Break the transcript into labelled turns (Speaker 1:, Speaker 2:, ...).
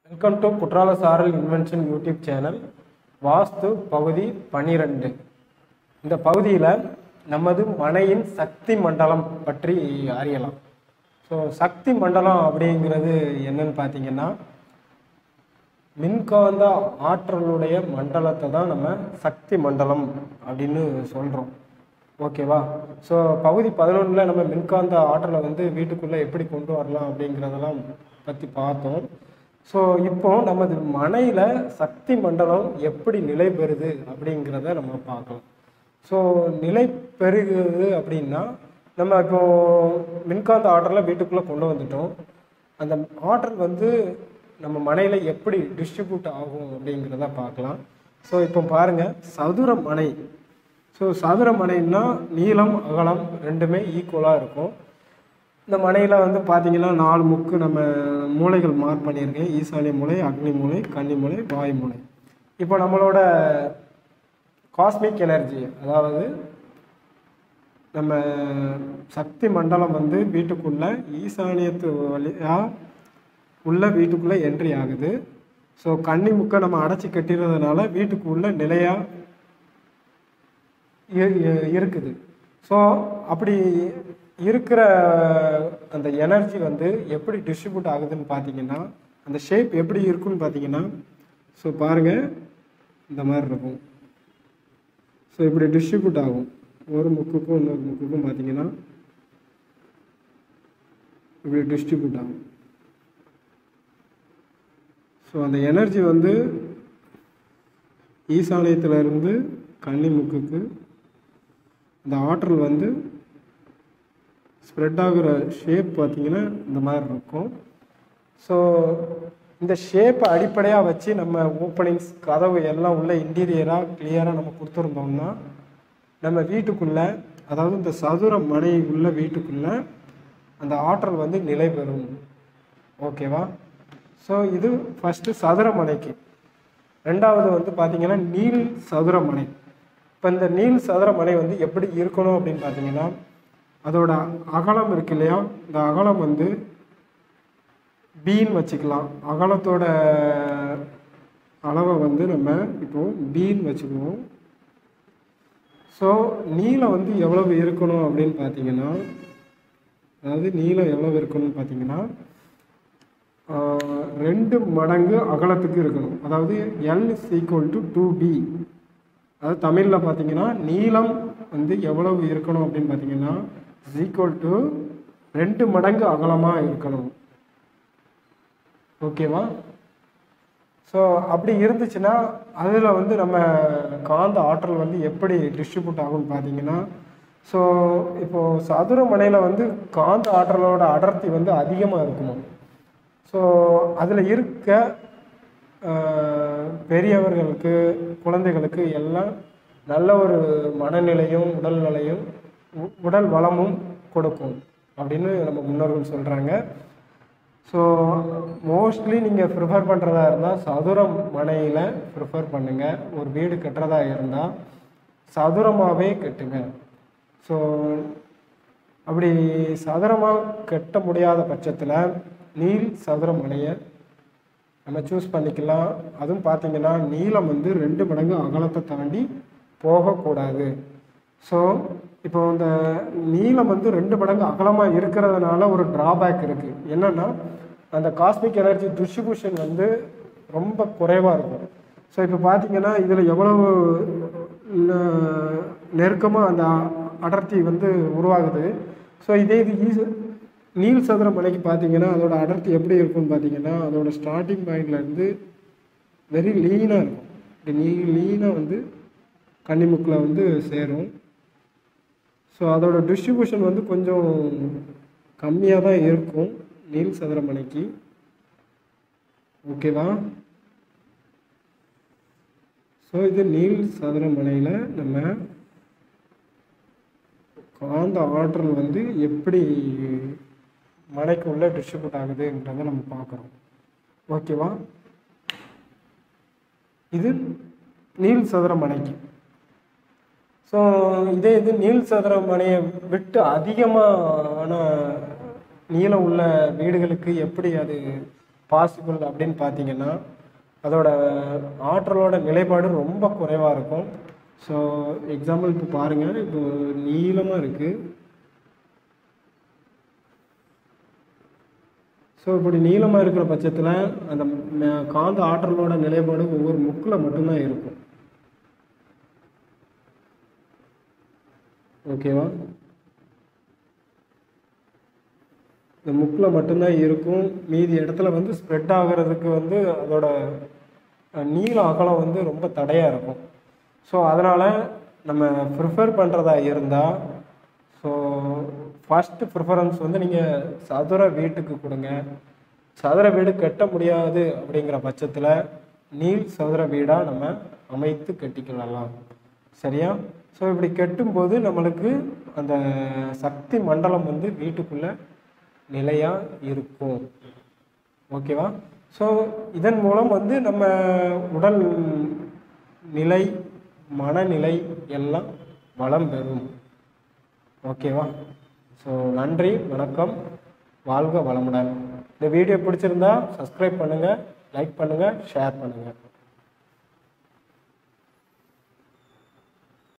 Speaker 1: welcome to குற்றால சாரல் invention YouTube channel வாஸ்து பகுதி பன்னிரெண்டு இந்த பகுதியில் நமது மனையின் சக்தி மண்டலம் பற்றி அறியலாம் ஸோ சக்தி மண்டலம் அப்படிங்கிறது என்னன்னு பார்த்தீங்கன்னா மின்காந்த ஆற்றலுடைய மண்டலத்தை தான் நம்ம சக்தி மண்டலம் அப்படின்னு சொல்கிறோம் ஓகேவா ஸோ பகுதி பதினொன்றில் நம்ம மின்காந்த ஆற்றலை வந்து வீட்டுக்குள்ளே எப்படி கொண்டு வரலாம் அப்படிங்கிறதெல்லாம் பற்றி பார்த்தோம் ஸோ இப்போ நமது மனையில் சக்தி மண்டலம் எப்படி நிலை பெறுது அப்படிங்கிறத நம்ம பார்க்கலாம் ஸோ நிலை பெறுகிறது அப்படின்னா நம்ம இப்போ மின்காந்த ஆற்றலை வீட்டுக்குள்ளே கொண்டு வந்துட்டோம் அந்த ஆற்றல் வந்து நம்ம மனையில் எப்படி டிஸ்ட்ரிபியூட் ஆகும் அப்படிங்கிறத பார்க்கலாம் ஸோ இப்போ பாருங்கள் சதுர மனை ஸோ சதுர மனைன்னா நீளம் அகலம் ரெண்டுமே ஈக்குவலாக இருக்கும் இந்த மனையில் வந்து பார்த்தீங்கன்னா நாலு முக்கு நம்ம மூளைகள் மார்க் பண்ணியிருக்கேன் ஈசானிய மூளை அக்னி மூளை கன்னி மூளை வாயு மூளை இப்போ நம்மளோட காஸ்மிக் எனர்ஜி அதாவது நம்ம சக்தி மண்டலம் வந்து வீட்டுக்குள்ள ஈசானியத்து வழியா உள்ள வீட்டுக்குள்ளே என்ட்ரி ஆகுது ஸோ கன்னி முக்கை நம்ம அடைச்சி கட்டிடுறதுனால வீட்டுக்குள்ள நிலையாக இருக்குது ஸோ அப்படி இருக்கிற அந்த எனர்ஜி வந்து எப்படி டிஸ்ட்ரிபியூட் ஆகுதுன்னு பார்த்தீங்கன்னா அந்த ஷேப் எப்படி இருக்குன்னு பார்த்தீங்கன்னா ஸோ பாருங்கள் இந்த மாதிரி இருக்கும் ஸோ இப்படி டிஸ்ட்ரிபியூட் ஆகும் ஒரு முக்குக்கும் இன்னொரு முக்குக்கும் பார்த்தீங்கன்னா இப்படி டிஸ்ட்ரிபியூட் ஆகும் ஸோ அந்த எனர்ஜி வந்து ஈசானியத்தில் இருந்து கன்னி முக்குக்கு அந்த ஆற்றல் வந்து ஸ்ப்ரெட் ஆகுற ஷேப் பார்த்தீங்கன்னா இந்த மாதிரி இருக்கும் ஸோ இந்த ஷேப்பை அடிப்படையாக வச்சு நம்ம ஓப்பனிங்ஸ் கதவு எல்லாம் உள்ள இன்டீரியராக கிளியராக நம்ம கொடுத்துருந்தோம்னா நம்ம வீட்டுக்குள்ளே அதாவது இந்த சதுர மனை உள்ள வீட்டுக்குள்ளே அந்த ஆற்றல் வந்து நிலை பெறும் ஓகேவா ஸோ இது ஃபஸ்ட்டு சதுர மனைக்கு ரெண்டாவது வந்து பார்த்தீங்கன்னா நீள் சதுர மனை இப்போ இந்த நீள் சதுர மனை வந்து எப்படி இருக்கணும் அப்படின்னு பார்த்தீங்கன்னா அதோட அகலம் இருக்கு இல்லையா இந்த அகலம் வந்து பீன் வச்சுக்கலாம் அகலத்தோட அளவை வந்து நம்ம இப்போ பீன் வச்சுக்குவோம் ஸோ நீளம் வந்து எவ்வளவு இருக்கணும் அப்படின்னு பார்த்தீங்கன்னா அதாவது நீளம் எவ்வளவு இருக்கணும்னு பார்த்தீங்கன்னா ரெண்டு மடங்கு அகலத்துக்கு இருக்கணும் அதாவது L is equal to two B அதாவது தமிழில் பார்த்தீங்கன்னா நீளம் வந்து எவ்வளவு இருக்கணும் அப்படின்னு பார்த்தீங்கன்னா இஸ் ஈக்குவல் டு ரெண்டு மடங்கு அகலமாக இருக்கணும் ஓகேவா ஸோ அப்படி இருந்துச்சுன்னா அதில் வந்து நம்ம காந்த ஆற்றல் வந்து எப்படி டிஸ்ட்ரிபியூட் ஆகும்னு பார்த்தீங்கன்னா ஸோ இப்போது சதுர மனையில் வந்து காந்த ஆற்றலோட அடர்த்தி வந்து அதிகமாக இருக்குமா ஸோ அதில் இருக்க பெரியவர்களுக்கு குழந்தைகளுக்கு எல்லாம் நல்ல ஒரு மனநிலையும் உடல்நிலையும் உடல் வளமும் கொடுக்கும் அப்படின்னு நம்ம முன்னோர்கள் சொல்கிறாங்க ஸோ மோஸ்ட்லி நீங்கள் ப்ரிஃபர் பண்ணுறதா இருந்தால் சதுரம் மனையில் ப்ரிஃபர் பண்ணுங்கள் ஒரு வீடு கட்டுறதா இருந்தால் சதுரமாகவே கட்டுங்க ஸோ அப்படி சதுரமாக கட்ட முடியாத பட்சத்தில் நீள் சதுர மனையை நம்ம சூஸ் பண்ணிக்கலாம் அதுவும் பார்த்தீங்கன்னா நீளம் வந்து ரெண்டு மடங்கு அகலத்தை தாண்டி போகக்கூடாது ஸோ இப்போ இந்த நீளம் வந்து ரெண்டு மடங்கு அகலமாக இருக்கிறதுனால ஒரு ட்ராபேக் இருக்குது என்னென்னா அந்த காஸ்மிக் எனர்ஜி டிஸ்ட்ரிபியூஷன் வந்து ரொம்ப குறைவாக இருக்கும் ஸோ இப்போ பார்த்தீங்கன்னா இதில் எவ்வளவு நெருக்கமாக அந்த அடர்த்தி வந்து உருவாகுது ஸோ இதே இது ஈஸி நீல் சதுர மலைக்கு பார்த்தீங்கன்னா அதோட அடர்த்தி எப்படி இருக்கும்னு பார்த்தீங்கன்னா அதோட ஸ்டார்டிங் பாயிண்ட்லேருந்து வெரி லீனாக இருக்கும் இப்படி நீ லீனாக வந்து கன்னிமுக்கில் வந்து சேரும் ஸோ அதோட டிஸ்ட்ரிபியூஷன் வந்து கொஞ்சம் கம்மியாக தான் இருக்கும் நீல் சதுர மனைக்கு ஓகேவா ஸோ இது நீல் சதுர மனையில் நம்ம காந்த ஆற்றல் வந்து எப்படி மனைக்கு உள்ள டிஸ்ட்ரிபியூட் ஆகுதுன்றதை நம்ம பார்க்குறோம் ஓகேவா இது நீல் சதுர மனைக்கு ஸோ இதே இது நீல் சதுர மனையை விட்டு அதிகமான நீளம் உள்ள வீடுகளுக்கு எப்படி அது பாசிபிள் அப்படின்னு பார்த்தீங்கன்னா அதோட ஆற்றலோட நிலைப்பாடு ரொம்ப குறைவாக இருக்கும் ஸோ எக்ஸாம்பிள் இப்போ பாருங்கள் இப்போ நீளமாக இருக்குது ஸோ இப்படி நீளமாக இருக்கிற பட்சத்தில் அந்த ம- காந்த ஆற்றலோட நிலைப்பாடு ஒவ்வொரு முக்கில் மட்டும்தான் இருக்கும் ஓகேவா இந்த முக்கில் மட்டும்தான் இருக்கும் மீதி இடத்துல வந்து ஸ்ப்ரெட் ஆகிறதுக்கு வந்து அதோட அஹ், நீள அகலம் வந்து ரொம்ப தடையாக இருக்கும் ஸோ அதனால் நம்ம ப்ரிஃபர் பண்ணுறதா இருந்தால் ஸோ ஃபஸ்ட்டு ப்ரிஃபரன்ஸ் வந்து நீங்கள் சதுர வீட்டுக்கு கொடுங்க சதுர வீடு கட்ட முடியாது அப்படிங்கிற பட்சத்தில் நீள் சதுர வீடாக நம்ம அமைத்து கட்டிக்கொள்ளலாம் சரியா ஸோ இப்படி கட்டும்போது நம்மளுக்கு அந்த சக்தி மண்டலம் வந்து வீட்டுக்குள்ளே நிலையாக இருக்கும் ஓகேவா ஸோ இதன் மூலம் வந்து நம்ம உடல் நிலை மனநிலை எல்லாம் வளம் பெறும் ஓகேவா ஸோ நன்றி வணக்கம் வாழ்க வளமுடன் இந்த வீடியோ பிடிச்சிருந்தா சப்ஸ்கிரைப் பண்ணுங்கள் லைக் பண்ணுங்கள் ஷேர் பண்ணுங்கள்